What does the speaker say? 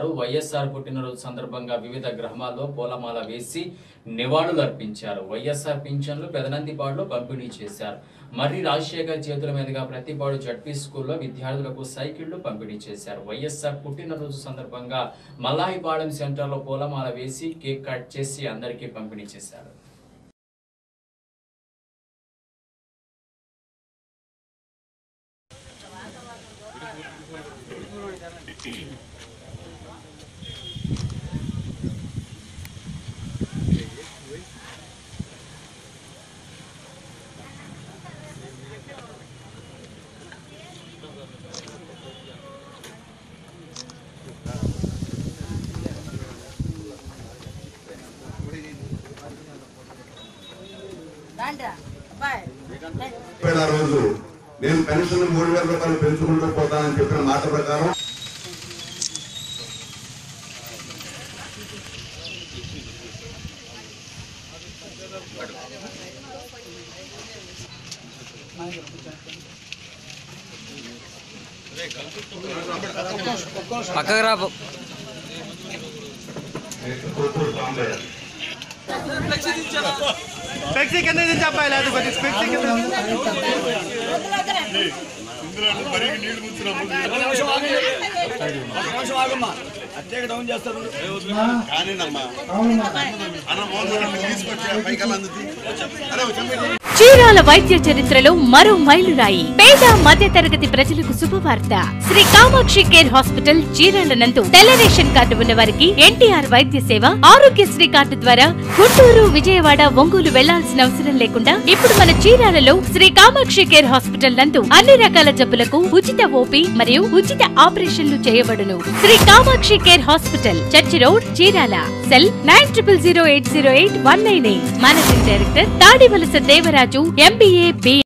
చేశారు వైఎస్ఆర్ పుట్టినరోజు సందర్భంగా వివిధ గ్రామాల్లో పూలమాల వేసి నివాళులు అర్పించారు వైఎస్ఆర్ పింఛన్లు పెదనందిపాడులో పంపిణీ చేశారు మర్రి రాజశేఖర్ చేతుల మీదుగా ప్రతిపాడు జడ్పీ స్కూల్లో విద్యార్థులకు సైకిళ్లు పంపిణీ చేశారు వైఎస్ఆర్ పుట్టినరోజు సందర్భంగా మల్లాయిపాలెం సెంటర్లో పూలమాల వేసి కేక్ కట్ చేసి అందరికీ పంపిణీ చేశారు రాండి అబ్బాయి చెప్పాడు ఆ రోజు నేను పెన్షన్ మూడు వేల రూపాయలు పెంచుకుంటూ పోతానని చెప్పిన మాట ప్రకారం పక్కకు రా బాబు. కొత్తూరు సాంబయ్య ఫ్లెక్సీ కింద నుంచి అబ్బాయి లేదు కొద్దిగా ఫ్లెక్సీ కింద చీరాల వైద్య చరిత్రలో మరో మైలురాయి పేద మధ్య తరగతి ప్రజలకు శుభవార్త శ్రీ కామాక్షి కేర్ హాస్పిటల్ చీరాల నందు తెల్ల రేషన్ కార్డు ఉన్న వారికి ఎన్టీఆర్ వైద్య సేవ ఆరోగ్యశ్రీ కార్డు ద్వారా గుంటూరు విజయవాడ ఒంగోలు వెళ్లాల్సిన అవసరం లేకుండా ఇప్పుడు మన చీరాలలో శ్రీ కామాక్షి కేర్ హాస్పిటల్ నందు అన్ని రకాల జబ్బులకు ఉచిత ఓపీ మరియు ఉచిత ఆపరేషన్లు చేయబడును Sri Kamakshi care hospital church road Chirala cell nine triple zero eight zero eight one nine eight managing director Tadivalasa Devaraju MBA B